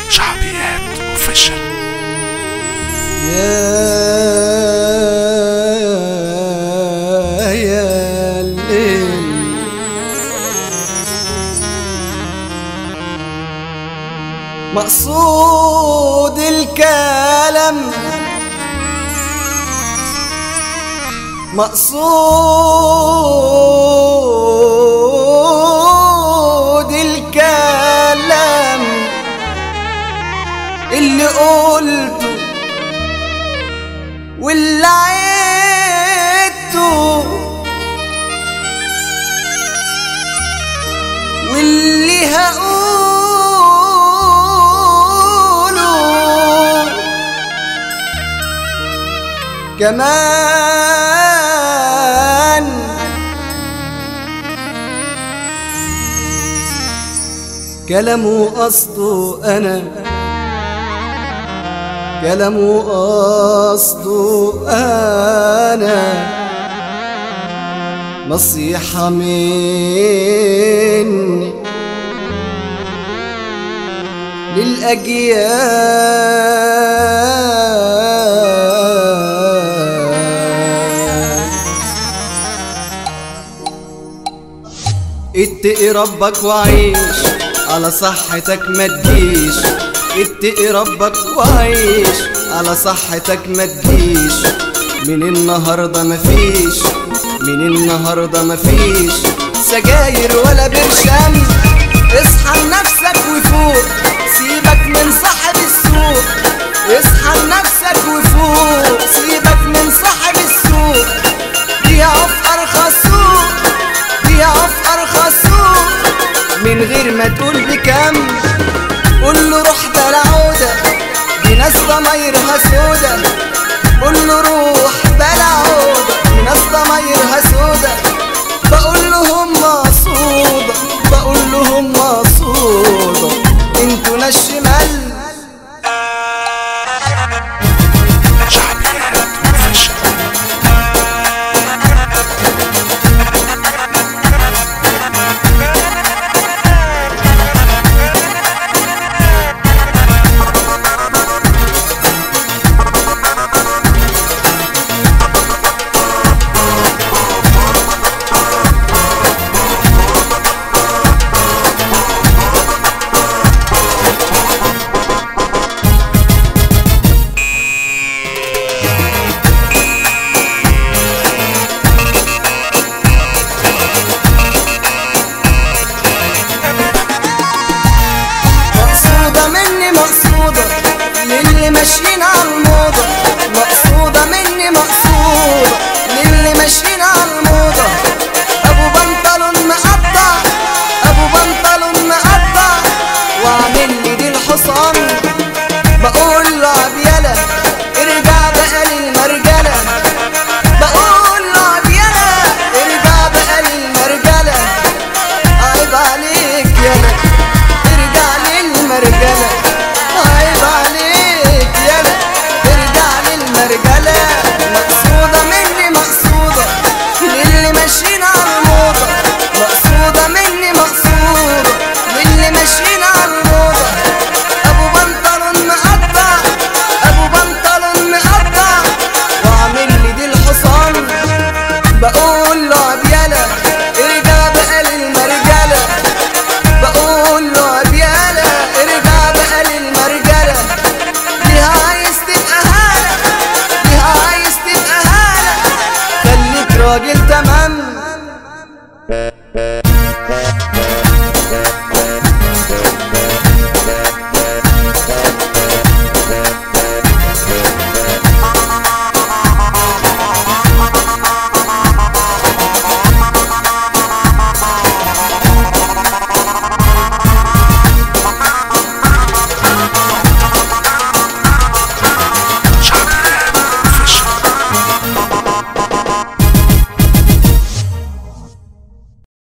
شعبيات اوفيشال يا يا الليل مقصود الكلام مقصود الكلام اللي قلته واللي عيدته واللي هقوله كمان كلامه قصده انا كلامه قصده انا نصيحة مني للأجيال اتقي ربك وعيش على صحتك ما تجيش اتقي ربك وعيش على صحتك ما تجيش من النهارده مفيش من النهارده مفيش سجاير ولا برشام اصحى لنفسك وفوق سيبك من صاحب السوق اصحى لنفسك وفوق سيبك من صاحب السوق بيعوا في ارخص سوق بيعوا في ارخص سوق من غير ما تقول بكام قول له روح بلا عودة دي ناس ضمايرها سودة قول له روح بلا عودة دي ناس ضمايرها سودة بقول لهم مقصودة بقول لهم مقصودة انتوا ناس شمال شعبيات اوفيشال مقصودة مني مقصودة للي ماشيين على الموضة مقصودة مني مقصودة للي ماشيين على الموضة أبو بنطلون مقطع أبو بنطلون مقطع وعامل لي دي الحصان